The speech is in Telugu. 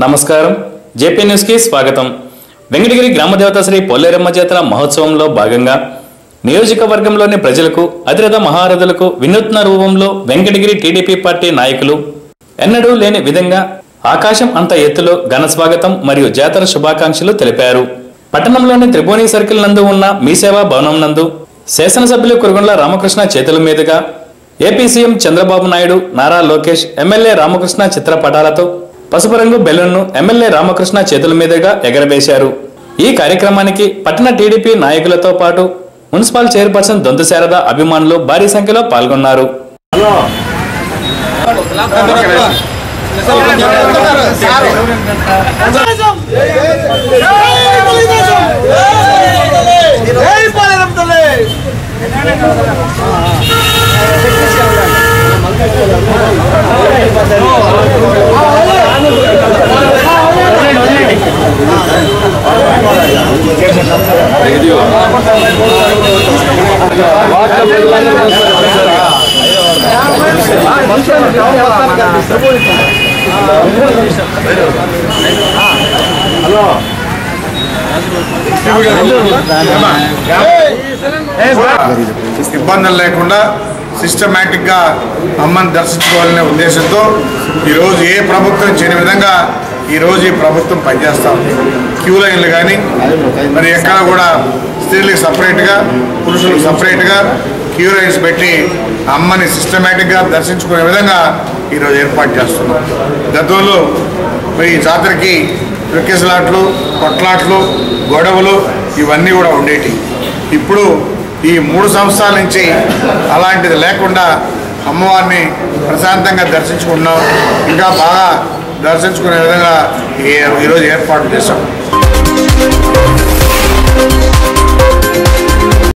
నమస్కారం జేపీ న్యూస్కి స్వాగతం వెంకటగిరి గ్రామదేవత శ్రీ పొల్లేరమ్మ జాతర మహోత్సవంలో భాగంగా నియోజకవర్గంలోని ప్రజలకు అతిరథ మహారథులకు వినూత్న రూపంలో వెంకటగిరి టీడీపీ పార్టీ నాయకులు ఎన్నడూ లేని విధంగా ఆకాశం అంత ఎత్తులో ఘన స్వాగతం మరియు జాతర శుభాకాంక్షలు తెలిపారు పట్టణంలోని త్రిభువని సర్కిల్ నందు ఉన్న మీ సేవా భవనం నందు శాసనసభ్యులు కురుగొండ్ల రామకృష్ణ చేతుల మీదుగా AP CM Chandrababu Naidu Nara Lokesh MLA Ramakrishna చిత్రపటాలతో పసుపు రంగు బెలూన్ను ఎమ్మెల్యే రామకృష్ణ చేతుల మీదుగా ఎగరవేశారు ఈ కార్యక్రమానికి పట్టణ టీడీపీ నాయకులతో పాటు మున్సిపల్ చైర్పర్సన్ దొంతు శారద అభిమానులు భారీ సంఖ్యలో పాల్గొన్నారు ఇబ్బందులు లేకుండా సిస్టమేటిక్గా అమ్మని దర్శించుకోవాలనే ఉద్దేశంతో ఈరోజు ఏ ప్రభుత్వం చేయని విధంగా ఈరోజు ఈ ప్రభుత్వం పనిచేస్తూ ఉంది క్యూ లైన్లు కానీ మరి ఎక్కడ కూడా స్త్రీలకు సపరేట్గా పురుషులకు సపరేట్గా క్యూ లైన్స్ పెట్టి అమ్మని సిస్టమేటిక్గా దర్శించుకునే విధంగా ఈరోజు ఏర్పాటు చేస్తున్నాం గతంలో మరి ఈ జాతరకి విక్కెసలాట్లు కొట్లాట్లు గొడవలు ఇవన్నీ కూడా ఉండేటి ఇప్పుడు ఈ మూడు సంవత్సరాల నుంచి అలాంటిది లేకుండా అమ్మవారిని ప్రశాంతంగా దర్శించుకుంటున్నాం ఇంకా బాగా దర్శించుకునే విధంగా ఈ- ఈరోజు ఏర్పాటు చేశాం